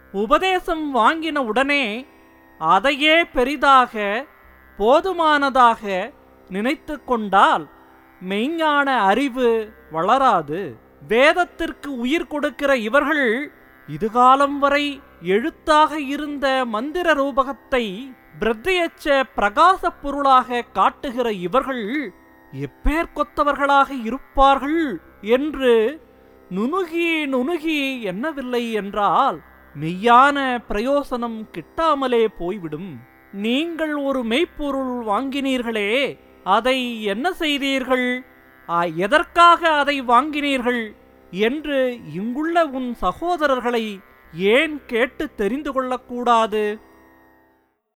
உபதேசம் வாங்கின உடனே அதையே பெரிதாக போதுமானதாக நினைத்து கொண்டால் மெய்ஞான அறிவு வளராது வேதத்திற்கு உயிர் கொடுக்கிற இவர்கள் இதுகாலம் வரை எழுத்தாக இருந்த மந்திர ரூபகத்தை பிரத்தியச்ச பிரகாசப் பொருளாக காட்டுகிற இவர்கள் எப்பேர் கொத்தவர்களாக இருப்பார்கள் என்று நுணுகி நுணுகி எண்ணவில்லை என்றால் மெய்யான பிரயோசனம் கிட்டாமலே போய்விடும் நீங்கள் ஒரு மெய்ப்பொருள் வாங்கினீர்களே அதை என்ன செய்தீர்கள் ஆ, எதற்காக அதை வாங்கினீர்கள் என்று இங்குள்ள உன் சகோதரர்களை ஏன் கேட்டு தெரிந்து கொள்ளக்கூடாது